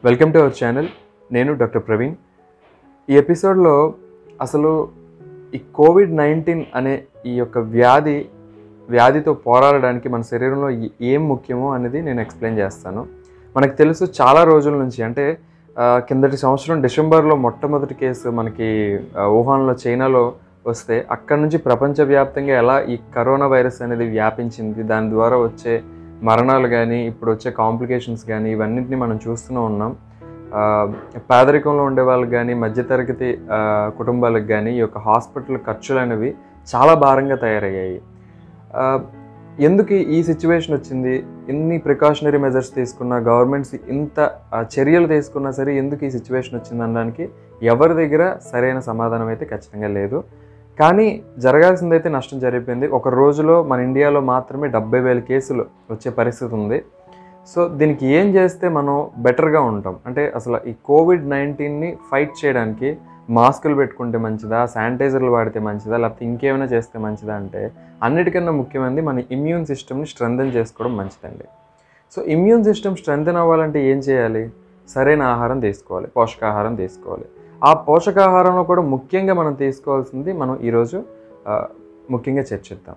welcome to our channel నేను doctor Praveen ఈ ఎపిసోడ్లో అసలు ఈ కోవిడ్ నైన్టీన్ అనే ఈ యొక్క వ్యాధి వ్యాధితో పోరాడడానికి మన శరీరంలో ఏ- ఏం ముఖ్యమో అనేది నేను ఎక్స్ప్లెయిన్ చేస్తాను మనకు తెలుసు చాలా రోజుల నుంచి అంటే ఆ, కిందటి సంవత్సరం డిసెంబర్లో మొట్టమొదటి కేసు మనకి ఆ, వుహాన్లో చైనాలో వస్తే అక్కడ నుంచి ప్రపంచవ్యాప్తంగా ఎలా ఈ కరోనా వైరస్ అనేది వ్యాపించింది దాని ద్వారా వచ్చే మరణాలు కానీ ఇప్పుడు వచ్చే కాంప్లికేషన్స్ కానీ ఇవన్నింటినీ మనం చూస్తూనే ఉన్నాం ఆ, పేదరికంలో ఉండే వాళ్ళకి కానీ మధ్యతరగతి ఆ, కుటుంబాలకు కానీ ఈ యొక్క హాస్పిటల్ ఖర్చులు అనేవి చాలా భారంగా తయారయ్యాయి ఆ, ఎందుకు ఈ సిచ్యువేషన్ వచ్చింది ఎన్ని ప్రికాషనరీ మెజర్స్ తీసుకున్నా గవర్నమెంట్స్ ఇంత ఆ, చర్యలు తీసుకున్నా సరే ఎందుకు ఈ సిచ్యువేషన్ వచ్చింది అనడానికి ఎవరి దగ్గర సరైన సమాధానం అయితే ఖచ్చితంగా లేదు కానీ జరగాల్సిందైతే నష్టం జరిగిపోయింది ఒక రోజులో మన ఇండియాలో మాత్రమే డెబ్బై వేల కేసులు వచ్చే పరిస్థితి ఉంది సో దీనికి ఏం చేస్తే మనం బెటర్గా ఉంటాం అంటే అసలు ఈ కోవిడ్ నైన్టీన్ని ఫైట్ చేయడానికి మాస్కులు పెట్టుకుంటే మంచిదా శానిటైజర్లు వాడితే మంచిదా లేకపోతే ఇంకేమైనా చేస్తే మంచిదా అంటే అన్నిటికన్నా ముఖ్యమైనది మన ఇమ్యూన్ సిస్టమ్ని స్ట్రెంథన్ చేసుకోవడం మంచిదండి సో ఇమ్యూన్ సిస్టమ్ స్ట్రెంథన్ అవ్వాలంటే ఏం చేయాలి సరైన ఆహారం తీసుకోవాలి పోషకాహారం తీసుకోవాలి ఆ పోషకాహారంలో కూడా ముఖ్యంగా మనం తీసుకోవాల్సింది మనం ఈరోజు ఆ, ముఖ్యంగా చర్చిద్దాం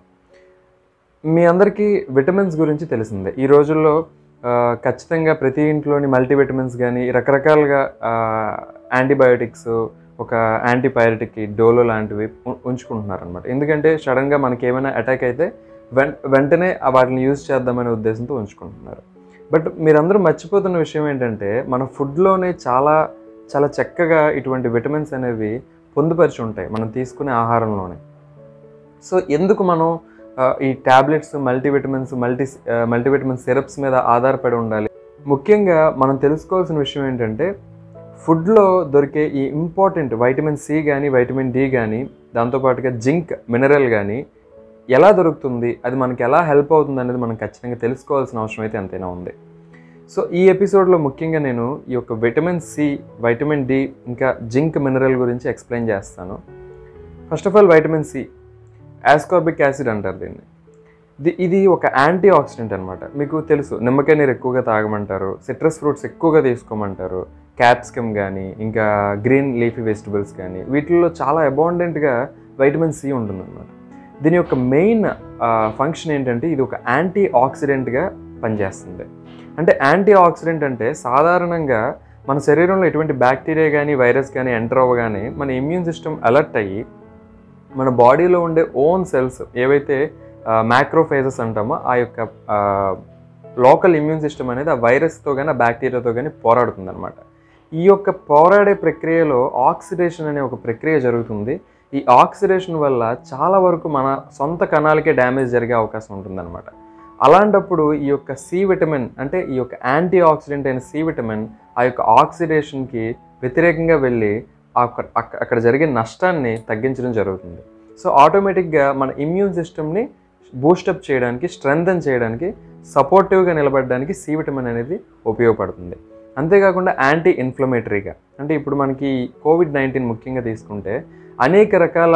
మీ అందరికీ విటమిన్స్ గురించి తెలిసిందే ఈ రోజుల్లో ఆ, ఖచ్చితంగా ప్రతి ఇంట్లోని మల్టీవిటమిన్స్ కానీ రకరకాలుగా యాంటీబయోటిక్స్ ఒక యాంటీబయోటిక్ డోలో లాంటివి ఉ- ఉంచుకుంటున్నారు అనమాట ఎందుకంటే సడన్గా మనకి ఏమైనా అటాక్ అయితే వెం వెంటనే ఆ వాటిని యూజ్ చేద్దామనే ఉద్దేశంతో ఉంచుకుంటున్నారు బట్ మీరందరూ మర్చిపోతున్న విషయం ఏంటంటే మన ఫుడ్లోనే చాలా చాలా చక్కగా ఇటువంటి విటమిన్స్ అనేవి పొందుపరిచి ఉంటాయి మనం తీసుకునే ఆహారంలోనే సో ఎందుకు మనం ఆ, ఈ tablets multivitamins multi multivitamin syrups మీద ఆధారపడి ఉండాలి ముఖ్యంగా మనం తెలుసుకోవాల్సిన విషయం ఏంటంటే ఫుడ్లో దొరికే ఈ ఇంపార్టెంట్ వైటమిన్ సి కానీ వైటమిన్ డి కానీ దాంతోపాటుగా జింక్ మినరల్ కానీ ఎలా దొరుకుతుంది అది మనకి ఎలా హెల్ప్ అవుతుంది అనేది మనం ఖచ్చితంగా తెలుసుకోవాల్సిన అవసరం అయితే ఎంతైనా ఉంది సో ఈ ఎపిసోడ్లో ముఖ్యంగా నేను ఈ యొక్క విటమిన్ సి వైటమిన్ డి ఇంకా జింక్ మినరల్ గురించి ఎక్స్ప్లెయిన్ చేస్తాను first of all vitamin C ascorbic acid అంటారు దీన్ని ఇది ఇది ఒక యాంటీ ఆక్సిడెంట్ అనమాట మీకు తెలుసు నిమ్మకాయ నీరు ఎక్కువగా తాగమంటారు సిట్రస్ ఫ్రూట్స్ ఎక్కువగా తీసుకోమంటారు క్యాప్సికమ్ కానీ ఇంకా గ్రీన్ లీఫీ వెజిటబుల్స్ కానీ వీటిల్లో చాలా అబాండెంట్గా వైటమిన్ సి ఉంటుందన్నమాట దీని యొక్క మెయిన్ ఫంక్షన్ ఏంటంటే ఇది ఒక యాంటీ ఆక్సిడెంట్గా పనిచేస్తుంది అంటే యాంటీ ఆక్సిడెంట్ అంటే సాధారణంగా మన శరీరంలో ఎటువంటి బ్యాక్టీరియా కానీ వైరస్ కానీ ఎంటర్ అవ్వగానే మన ఇమ్యూన్ సిస్టమ్ అలర్ట్ అయ్యి మన బాడీలో ఉండే ఓన్ సెల్స్ ఏవైతే మ్యాక్రోఫేజెస్ అంటామో ఆ యొక్క లోకల్ ఇమ్యూన్ సిస్టమ్ అనేది ఆ వైరస్తో కానీ ఆ బ్యాక్టీరియాతో కానీ పోరాడుతుంది అనమాట ఈ యొక్క పోరాడే ప్రక్రియలో ఆక్సిడేషన్ అనే ఒక ప్రక్రియ జరుగుతుంది ఈ ఆక్సిడేషన్ వల్ల చాలా వరకు మన సొంత కణాలకే డ్యామేజ్ జరిగే అవకాశం ఉంటుందన్నమాట అలాంటప్పుడు ఈ యొక్క సి విటమిన్ అంటే ఈ యొక్క యాంటీ ఆక్సిడెంట్ అయిన సి విటమిన్ ఆ యొక్క ఆక్సిడేషన్కి వ్యతిరేకంగా వెళ్ళి అక్క- అక్క- అక్కడ జరిగే నష్టాన్ని తగ్గించడం జరుగుతుంది సో ఆటోమేటిక్గా మన ఇమ్యూన్ సిస్టమ్ని బూస్టప్ చేయడానికి స్ట్రెంగ్తన్ చేయడానికి సపోర్టివ్గా నిలబడడానికి సి విటమిన్ అనేది ఉపయోగపడుతుంది అంతేకాకుండా యాంటీ ఇన్ఫ్లమేటరీగా అంటే ఇప్పుడు మనకి కోవిడ్ నైన్టీన్ ముఖ్యంగా తీసుకుంటే అనేక రకాల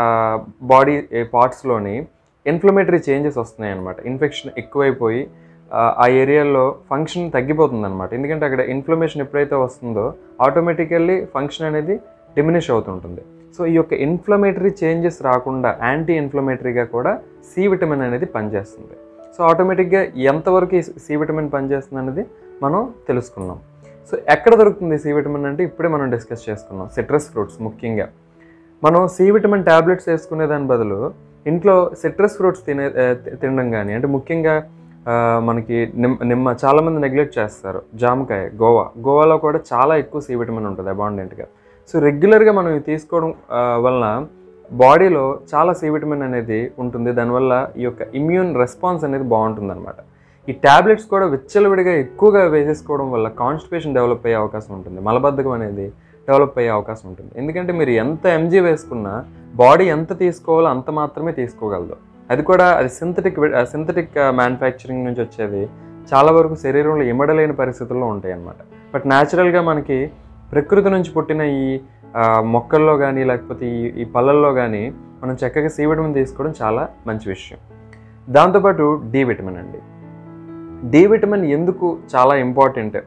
బాడీ పార్ట్స్లోని ఇన్ఫ్లమేటరీ చేంజెస్ వస్తున్నాయి అనమాట ఇన్ఫెక్షన్ ఎక్కువైపోయి ఆ, ఆ ఏరియాలో ఫంక్షన్ తగ్గిపోతుంది అనమాట ఎందుకంటే అక్కడ ఇన్ఫ్లమేషన్ ఎప్పుడైతే వస్తుందో ఆటోమేటికల్లీ ఫంక్షన్ అనేది డిమినిష్ అవుతుంటుంది సో ఈ యొక్క ఇన్ఫ్లమేటరీ చేంజెస్ రాకుండా యాంటీ ఇన్ఫ్లమేటరీగా కూడా సి విటమిన్ అనేది పనిచేస్తుంది సో ఆటోమేటిక్గా ఎంతవరకు ఈ సి విటమిన్ పనిచేస్తుంది అనేది మనం తెలుసుకున్నాం సో ఎక్కడ దొరుకుతుంది సి విటమిన్ అంటే ఇప్పుడే మనం డిస్కస్ చేసుకున్నాం సిట్రస్ ఫ్రూట్స్ ముఖ్యంగా మనం సి విటమిన్ ట్యాబ్లెట్స్ వేసుకునే దాని బదులు ఇంట్లో సిట్రస్ ఫ్రూట్స్ తినే ఆ, తి- తినడం కానీ అంటే ముఖ్యంగా ఆ, మనకి నిమ్మ నిమ్మ చాలామంది నెగ్లెక్ట్ చేస్తారు జామకాయ గోవా గోవాలో కూడా చాలా ఎక్కువ సి విటమిన్ ఉంటుంది అబాండెంట్గా సో రెగ్యులర్గా మనం ఇవి తీసుకోవడం ఆ, వలన బాడీలో చాలా సి విటమిన్ అనేది ఉంటుంది దానివల్ల ఈ యొక్క ఇమ్యూన్ రెస్పాన్స్ అనేది బాగుంటుంది అనమాట ఈ ట్యాబ్లెట్స్ కూడా విచ్చలవిడిగా ఎక్కువగా వేసేసుకోవడం వల్ల కాన్స్టిపేషన్ డెవలప్ అయ్యే అవకాశం ఉంటుంది మలబద్ధకం అనేది డెవలప్ అయ్యే అవకాశం ఉంటుంది ఎందుకంటే మీరు ఎంత ఎంజీ వేసుకున్నా బాడీ ఎంత తీసుకోవాలో అంత మాత్రమే తీసుకోగలదు అది కూడా అది సింథటిక్ సింథటిక్ మ్యానుఫ్యాక్చరింగ్ నుంచి వచ్చేది చాలా వరకు శరీరంలో ఇమడలేని పరిస్థితుల్లో ఉంటాయి అన్నమాట బట్ న్యాచురల్గా మనకి ప్రకృతి నుంచి పుట్టిన ఈ ఆ, మొక్కల్లో కానీ లేకపోతే ఈ ఈ పళ్ళల్లో కానీ మనం చక్కగా సి విటమిన్ తీసుకోవడం చాలా మంచి విషయం దాంతోపాటు డి విటమిన్ అండి డి విటమిన్ ఎందుకు చాలా ఇంపార్టెంట్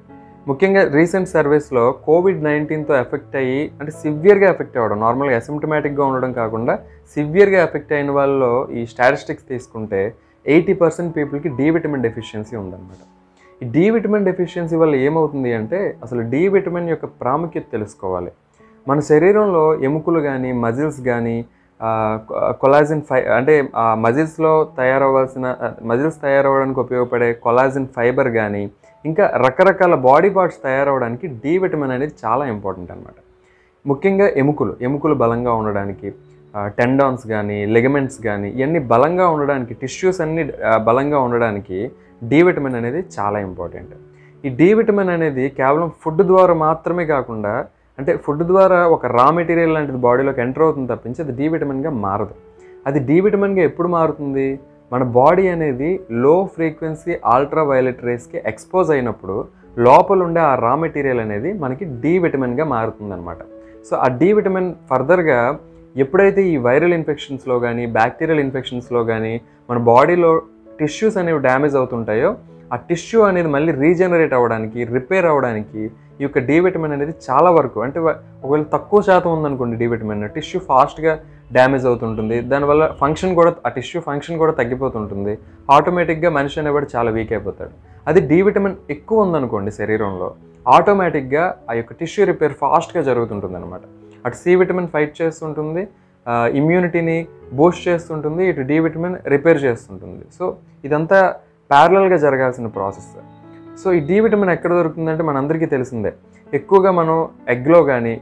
ముఖ్యంగా రీసెంట్ సర్వీస్లో కోవిడ్ నైన్టీన్తో ఎఫెక్ట్ అయ్యి అంటే సివియర్గా ఎఫెక్ట్ అవ్వడం నార్మల్గా అసిమ్టమాటిక్గా ఉండడం కాకుండా సివియర్గా ఎఫెక్ట్ అయిన వాళ్ళలో ఈ స్టాటిస్టిక్స్ తీసుకుంటే ఎయిటీ పర్సెంట్ పీపుల్కి డి విటమిన్ డెఫిషియన్సీ ఉందన్నమాట ఈ డి విటమిన్ డెఫిషియన్సీ వల్ల ఏమవుతుంది అంటే అసలు డి విటమిన్ యొక్క ప్రాముఖ్యత తెలుసుకోవాలి మన శరీరంలో ఎముకలు కానీ మజిల్స్ కానీ కొలాజిన్ ఫై అంటే ఆ మజిల్స్లో తయారవ్వాల్సిన మజిల్స్ తయారవడానికి ఉపయోగపడే కొలాజిన్ ఫైబర్ కానీ ఇంకా రకరకాల బాడీ పార్ట్స్ తయారవడానికి డి విటమిన్ అనేది చాలా ఇంపార్టెంట్ అనమాట ముఖ్యంగా ఎముకలు ఎముకలు బలంగా ఉండడానికి టెండాన్స్ కానీ లెగమెంట్స్ కానీ ఇవన్నీ బలంగా ఉండడానికి టిష్యూస్ అన్ని ఆ, బలంగా ఉండడానికి డి విటమిన్ అనేది చాలా ఇంపార్టెంట్ ఈ డి విటమిన్ అనేది కేవలం ఫుడ్ ద్వారా మాత్రమే కాకుండా అంటే ఫుడ్ ద్వారా ఒక రా మెటీరియల్ లాంటిది బాడీలోకి ఎంటర్ అవుతుంది తప్పించి అది డి విటమిన్గా మారదు అది డి విటమిన్గా ఎప్పుడు మారుతుంది మన బాడీ అనేది లో ఫ్రీక్వెన్సీ అల్ట్రా వైలెట్ రేస్కి ఎక్స్పోజ్ అయినప్పుడు లోపల ఉండే ఆ రా మెటీరియల్ అనేది మనకి డి విటమిన్గా మారుతుంది అనమాట సో ఆ డి విటమిన్ ఫర్దర్గా ఎప్పుడైతే ఈ వైరల్ ఇన్ఫెక్షన్స్లో కానీ బ్యాక్టీరియల్ ఇన్ఫెక్షన్స్లో కానీ మన బాడీలో టిష్యూస్ అనేవి డ్యామేజ్ అవుతుంటాయో ఆ టిష్యూ అనేది మళ్ళీ రీజనరేట్ అవ్వడానికి రిపేర్ అవ్వడానికి ఈ యొక్క డి విటమిన్ అనేది చాలా వరకు అంటే వ- ఒకవేళ తక్కువ శాతం ఉందనుకోండి డి విటమిన్ టిష్యూ ఫాస్ట్గా డ్యామేజ్ అవుతుంటుంది దానివల్ల ఫంక్షన్ కూడా ఆ టిష్యూ ఫంక్షన్ కూడా తగ్గిపోతుంటుంది ఆటోమేటిక్గా మనిషి అనేవాడు చాలా వీక్ అయిపోతాడు అది డి విటమిన్ ఎక్కువ ఉందనుకోండి శరీరంలో ఆటోమేటిక్గా ఆ యొక్క టిష్యూ రిపేర్ ఫాస్ట్గా జరుగుతుంటుంది అనమాట అటు సి విటమిన్ ఫైట్ చేస్తుంటుంది ఇమ్యూనిటీని బూస్ట్ చేస్తుంటుంది ఇటు డి విటమిన్ రిపేర్ చేస్తుంటుంది సో ఇదంతా ప్యారలల్గా జరగాల్సిన ప్రాసెస్ సో ఈ డి విటమిన్ ఎక్కడ దొరుకుతుందంటే మనందరికీ తెలిసిందే ఎక్కువగా మనం ఎగ్లో కానీ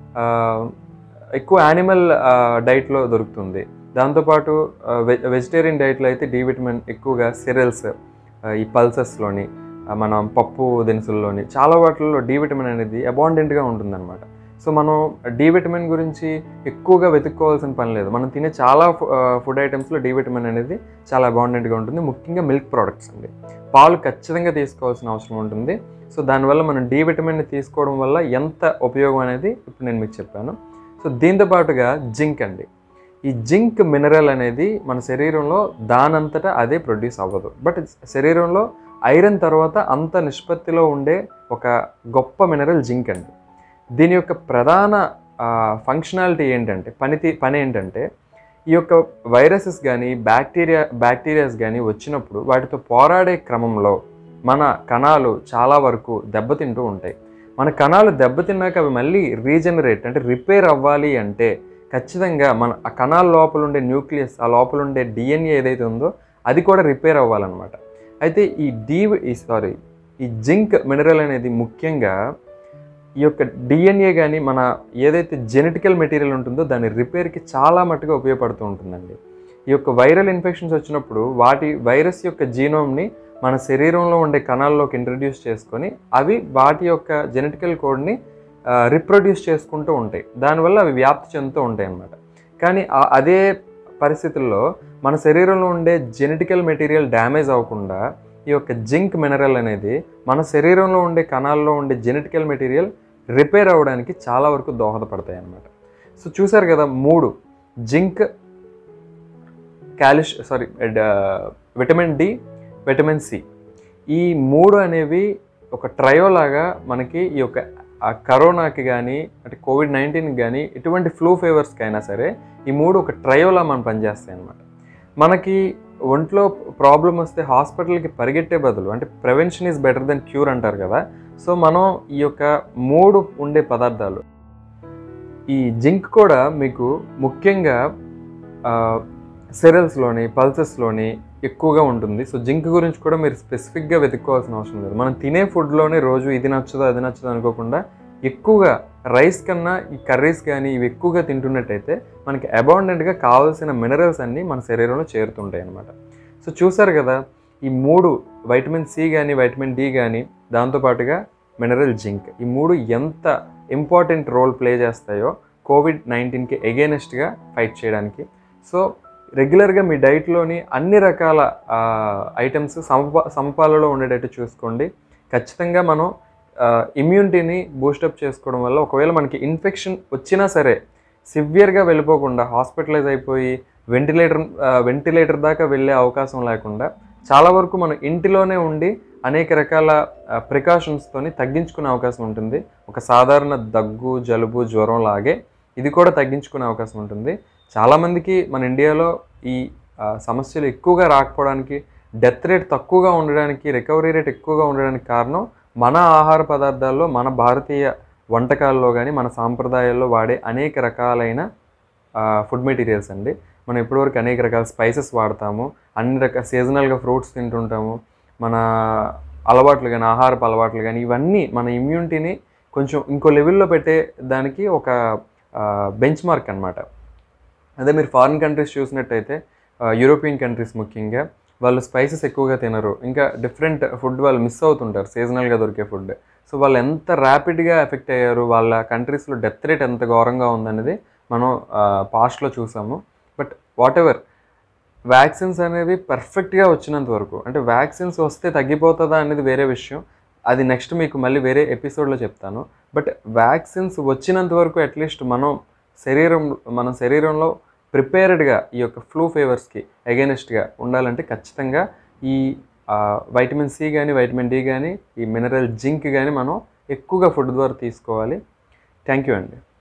ఎక్కువ యానిమల్ డైట్లో దొరుకుతుంది దాంతోపాటు వె వెజిటేరియన్ డైట్లో అయితే డి విటమిన్ ఎక్కువగా సిరల్స్ ఈ పల్సెస్లోని మనం పప్పు దినుసుల్లోని చాలా వాటిల్లో డి విటమిన్ అనేది అబాండెంట్గా ఉంటుందన్నమాట సో మనం డి విటమిన్ గురించి ఎక్కువగా వెతుక్కోవాల్సిన పని లేదు మనం తినే చాలా ఫుడ్ ఐటమ్స్లో డి విటమిన్ అనేది చాలా అబాండెంట్గా ఉంటుంది ముఖ్యంగా మిల్క్ ప్రోడక్ట్స్ అండి పాలు ఖచ్చితంగా తీసుకోవాల్సిన అవసరం ఉంటుంది సో దానివల్ల మనం డి విటమిన్ని తీసుకోవడం వల్ల ఎంత ఉపయోగం అనేది ఇప్పుడు నేను మీకు చెప్పాను సో దీంతో పాటుగా జింక్ అండి ఈ జింక్ మినరల్ అనేది మన శరీరంలో దానంతటా అదే ప్రొడ్యూస్ అవ్వదు బట్ శరీరంలో ఐరన్ తర్వాత అంత నిష్పత్తిలో ఉండే ఒక గొప్ప మినరల్ జింక్ అండి దీని యొక్క ప్రధాన ఫంక్షనాలిటీ ఏంటంటే పని పని ఏంటంటే ఈ యొక్క వైరసెస్ కానీ బ్యాక్టీరియా బ్యాక్టీరియాస్ కానీ వచ్చినప్పుడు వాటితో పోరాడే క్రమంలో మన కణాలు చాలా వరకు దెబ్బతింటూ ఉంటాయి మన కణాలు దెబ్బతిన్నాక అవి మళ్ళీ రీజనరేట్ అంటే రిపేర్ అవ్వాలి అంటే ఖచ్చితంగా మన ఆ కణాల లోపల ఉండే న్యూక్లియస్ ఆ లోపల ఉండే డిఎన్ఏ ఏదైతే ఉందో అది కూడా రిపేర్ అవ్వాలన్నమాట అయితే ఈ డి ఈ సారీ ఈ జింక్ మినరల్ అనేది ముఖ్యంగా ఈ యొక్క డిఎన్ఏ కానీ మన ఏదైతే జెనెటికల్ మెటీరియల్ ఉంటుందో దాని రిపేర్కి చాలా మట్టుగా ఉపయోగపడుతూ ఉంటుందండి ఈ యొక్క వైరల్ ఇన్ఫెక్షన్స్ వచ్చినప్పుడు వాటి వైరస్ యొక్క జీనోమ్ని మన శరీరంలో ఉండే కణాల్లోకి ఇంట్రడ్యూస్ చేసుకొని అవి వాటి యొక్క జెనెటికల్ కోడ్ని రిప్రొడ్యూస్ చేసుకుంటూ ఉంటాయి దానివల్ల అవి వ్యాప్తి చెందుతూ ఉంటాయి అన్నమాట కానీ ఆ- అదే పరిస్థితుల్లో మన శరీరంలో ఉండే జెనెటికల్ మెటీరియల్ డ్యామేజ్ అవ్వకుండా ఈ యొక్క జింక్ మినరల్ అనేది మన శరీరంలో ఉండే కణాల్లో ఉండే జెనెటికల్ మెటీరియల్ రిపేర్ అవ్వడానికి చాలా వరకు దోహదపడతాయి అన్నమాట సో చూసారు కదా మూడు జింక్ క్యాలిష్ sorry vitamin D vitamin C ఈ మూడు అనేవి ఒక ట్రయో లాగా మనకి ఈ యొక్క ఆ కరోనాకి కానీ అంటే కోవిడ్ నైన్టీన్కి కానీ ఎటువంటి ఫ్లూ ఫీవర్స్కి అయినా సరే ఈ మూడు ఒక ట్రయోలా మనం పనిచేస్తాయి అన్నమాట మనకి ఒంట్లో ప్రాబ్లం వస్తే హాస్పిటల్కి పరిగెట్టే బదులు అంటే prevention is better than cure అంటారు కదా సో మనం ఈ యొక్క మూడు ఉండే పదార్థాలు ఈ జింక్ కూడా మీకు ముఖ్యంగా సెరల్స్లోని పల్సెస్లోని ఎక్కువగా ఉంటుంది సో జింక్ గురించి కూడా మీరు స్పెసిఫిక్గా వెతుక్కోవాల్సిన అవసరం లేదు మనం తినే ఫుడ్లోనే రోజు ఇది నచ్చదు అది నచ్చదు అనుకోకుండా ఎక్కువగా రైస్ కన్నా ఈ కర్రీస్ కానీ ఇవి ఎక్కువగా తింటున్నట్టయితే మనకి అబాండెంట్గా కావాల్సిన మినరల్స్ అన్నీ మన శరీరంలో చేరుతుంటాయి అన్నమాట సో చూసారు కదా ఈ మూడు వైటమిన్ సి కానీ వైటమిన్ డి కానీ దాంతోపాటుగా మినరల్ జింక్ ఈ మూడు ఎంత ఇంపార్టెంట్ రోల్ ప్లే చేస్తాయో కోవిడ్ నైన్టీన్కి ఎగేనెస్ట్గా ఫైట్ చేయడానికి సో రెగ్యులర్గా మీ డైట్లోని అన్ని రకాల ఐటమ్స్ సమప సమపాలలో ఉండేటట్టు చూసుకోండి ఖచ్చితంగా మనం ఇమ్యూనిటీని బూస్టప్ చేసుకోవడం వల్ల ఒకవేళ మనకి ఇన్ఫెక్షన్ వచ్చినా సరే సివియర్గా వెళ్ళిపోకుండా హాస్పిటలైజ్ అయిపోయి వెంటిలేటర్ వెంటిలేటర్ దాకా వెళ్ళే అవకాశం లేకుండా చాలా వరకు మనం ఇంటిలోనే ఉండి అనేక రకాల ప్రికాషన్స్తోని తగ్గించుకునే అవకాశం ఉంటుంది ఒక సాధారణ దగ్గు జలుబు జ్వరం లాగే ఇది కూడా తగ్గించుకునే అవకాశం ఉంటుంది చాలామందికి మన ఇండియాలో ఈ ఆ, సమస్యలు ఎక్కువగా రాకపోవడానికి డెత్ రేట్ తక్కువగా ఉండడానికి రికవరీ రేట్ ఎక్కువగా ఉండడానికి కారణం మన ఆహార పదార్థాల్లో మన భారతీయ వంటకాల్లో కానీ మన సాంప్రదాయాల్లో వాడే అనేక రకాలైన ఫుడ్ మెటీరియల్స్ అండి మనం ఇప్పటివరకు అనేక రకాల స్పైసెస్ వాడతాము అన్ని రకాల సీజనల్గా ఫ్రూట్స్ తింటుంటాము మన అలవాట్లు కానీ ఆహారపు అలవాట్లు కానీ ఇవన్నీ మన ఇమ్యూనిటీని కొంచెం ఇంకో లెవెల్లో పెట్టే దానికి ఒక బెంచ్ మార్క్ అనమాట అదే మీరు ఫారిన్ కంట్రీస్ చూసినట్టయితే యూరోపియన్ కంట్రీస్ ముఖ్యంగా వాళ్ళు స్పైసెస్ ఎక్కువగా తినరు ఇంకా డిఫరెంట్ ఫుడ్ వాళ్ళు మిస్ అవుతుంటారు సీజనల్గా దొరికే ఫుడ్ సో వాళ్ళు ఎంత ర్యాపిడ్గా ఎఫెక్ట్ అయ్యారు వాళ్ళ కంట్రీస్లో డెత్ రేట్ ఎంత ఘోరంగా ఉందనేది మనం పాస్ట్లో చూసాము బట్ వాట్ ఎవర్ వ్యాక్సిన్స్ అనేవి పర్ఫెక్ట్గా వచ్చినంత వరకు అంటే వ్యాక్సిన్స్ వస్తే తగ్గిపోతుందా అనేది వేరే విషయం అది నెక్స్ట్ మీకు మళ్ళీ వేరే ఎపిసోడ్లో చెప్తాను బట్ వ్యాక్సిన్స్ వచ్చినంత వరకు అట్లీస్ట్ మనం శరీరం మన శరీరంలో ప్రిపేర్డ్గా ఈ యొక్క ఫ్లూ ఫీవర్స్కి అగెనిస్ట్గా ఉండాలంటే ఖచ్చితంగా ఈ వైటమిన్ సి కానీ వైటమిన్ డి కానీ ఈ మినరల్ జింక్ కానీ మనం ఎక్కువగా ఫుడ్ ద్వారా తీసుకోవాలి థ్యాంక్ యూ అండి